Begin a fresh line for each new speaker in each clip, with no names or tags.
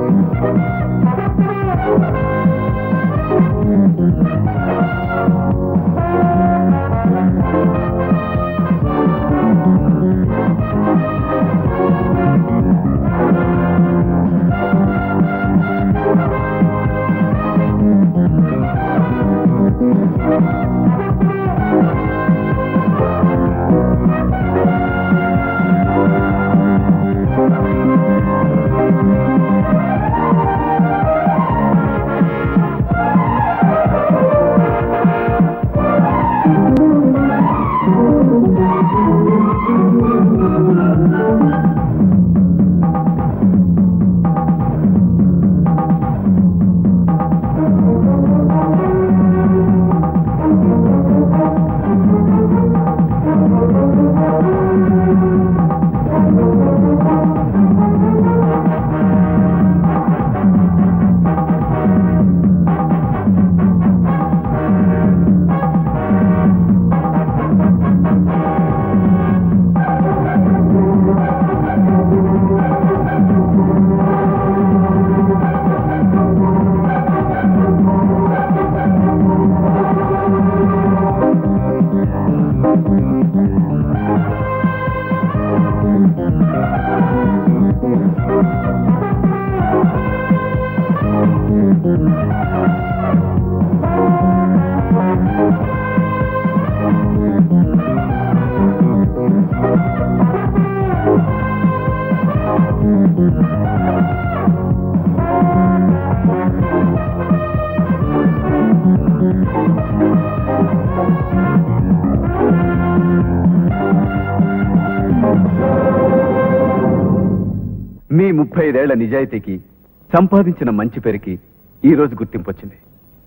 మీ ముప్పై ఐదేళ్ల నిజాయితీకి సంపాదించిన మంచి పేరుకి ఈ రోజు గుర్తింపు వచ్చింది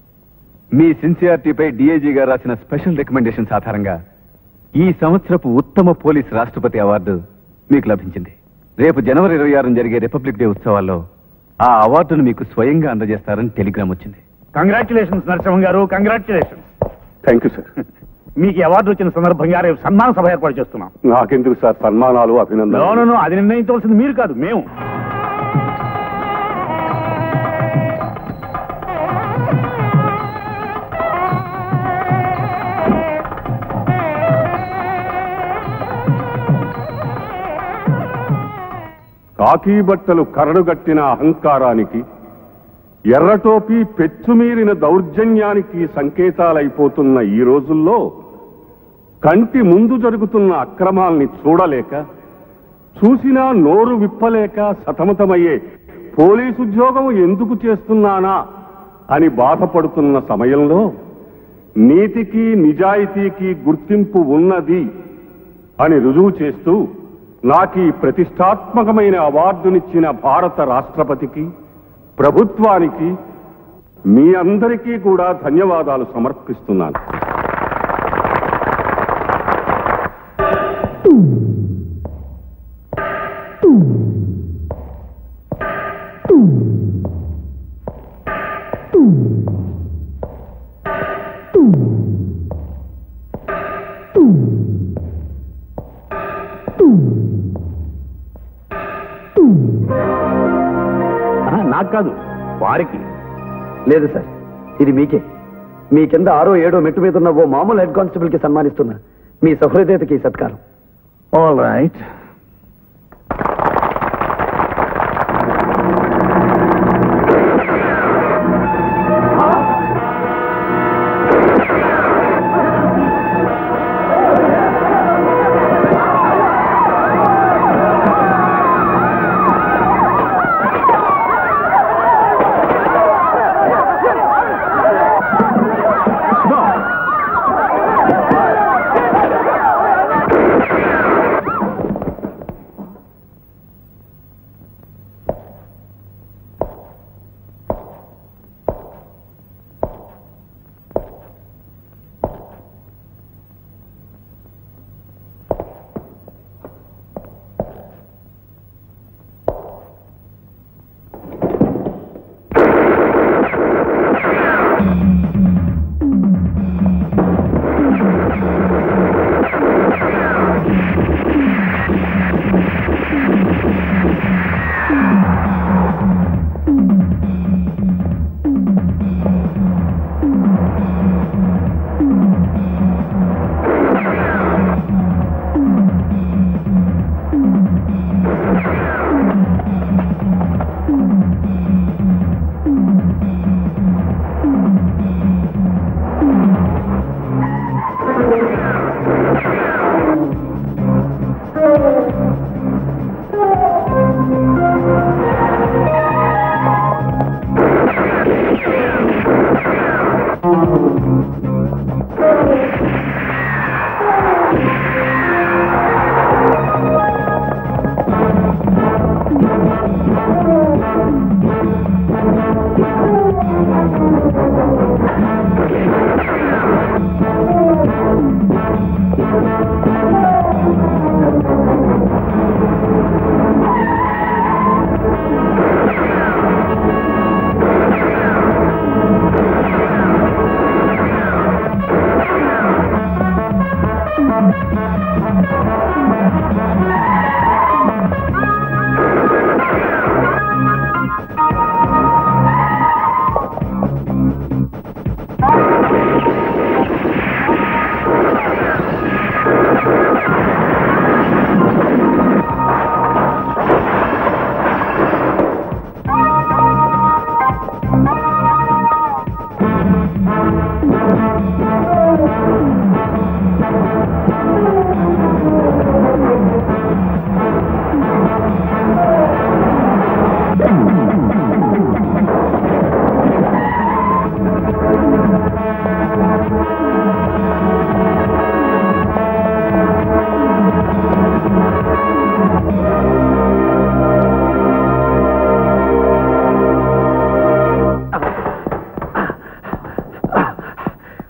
మీ సిన్సియారిటీపై డిఐజీ గారు రాసిన స్పెషల్ రికమెండేషన్స్ ఆధారంగా ఈ సంవత్సరపు ఉత్తమ పోలీస్ రాష్ట్రపతి అవార్డు మీకు లభించింది రేపు జనవరి ఇరవై ఆరున జరిగే రిపబ్లిక్ డే ఉత్సవాల్లో ఆ అవార్డును మీకు స్వయంగా అందజేస్తారని టెలిగ్రామ్ వచ్చింది
కంగ్రాచులేషన్స్ నరసింహం గారు కంగ్రాచులేషన్స్
థ్యాంక్ యూ సార్
మీకు ఈ అవార్డు వచ్చిన సందర్భంగా రేపు సన్మాన సభ ఏర్పాటు చేస్తున్నాం
నాకెందుకు సార్ సన్మానాలు
నో,
అభినందనలు
నో, నో, అది నిర్ణయించవలసింది మీరు కాదు మేము
కాకి బట్టలు కరడుగట్టిన అహంకారానికి ఎర్రటోపి పెచ్చుమీరిన దౌర్జన్యానికి సంకేతాలైపోతున్న ఈ రోజుల్లో కంటి ముందు జరుగుతున్న అక్రమాల్ని చూడలేక చూసినా నోరు విప్పలేక సతమతమయ్యే పోలీసు ఉద్యోగం ఎందుకు చేస్తున్నానా అని బాధపడుతున్న సమయంలో నీతికి నిజాయితీకి గుర్తింపు ఉన్నది అని రుజువు చేస్తూ నాకు ఈ ప్రతిష్టాత్మకమైన అవార్డునిచ్చిన భారత రాష్ట్రపతికి ప్రభుత్వానికి మీ అందరికీ కూడా ధన్యవాదాలు సమర్పిస్తున్నాను
ఆ, నాకు కాదు వారికి
లేదు సార్ ఇది మీకే మీ కింద ఆరో ఏడో మెట్టు మీద ఉన్న ఓ మామూలు హెడ్ కానిస్టేబుల్ కి సన్మానిస్తున్నా మీ సహృదయతకి ఈ సత్కారం
ఆల్ రైట్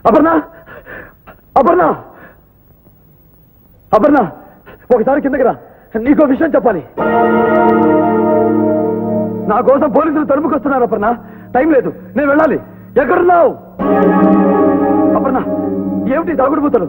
అపర్ణ అపర్ణ అపర్ణ ఒకసారి కిందకి రా నీకో విషయం చెప్పాలి నా కోసం పోలీసులు తరుముకొస్తున్నారు అపర్ణ టైం లేదు నేను వెళ్ళాలి ఎక్కడున్నావు అపర్ణ ఏమిటి దాగుడు మూతలు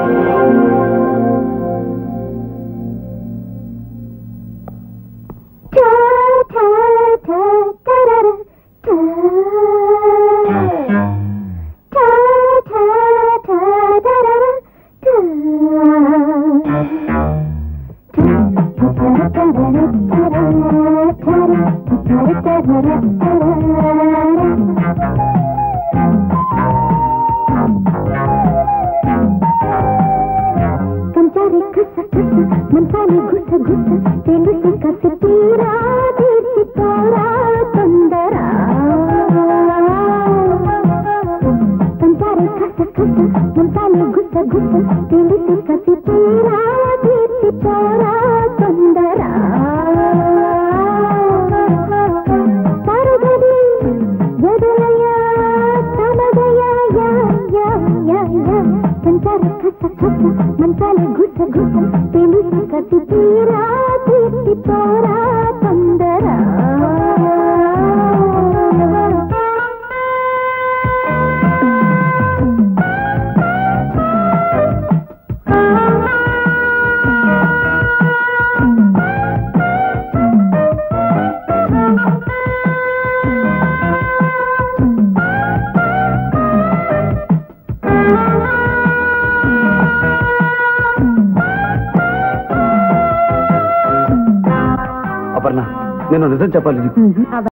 కంచారి కస కస మంచాలి గుస గుస తెలుసు కసి తీరా తీర్చి తోరా తొందర కంచారి కస కస మంచాలి గుస గుస తెలుసు కసి తీరా తీర్చి తోరా తొందర తరగది ఎదురయ్య తమదయ యా యా యా యా సంచార కస కస మంచాలి గుస గుస తెలుసు కసి తీరా తీర్చి తోరా తొందర
అపర్ణ నేను నిజం చెప్పాలి నీకు
అవ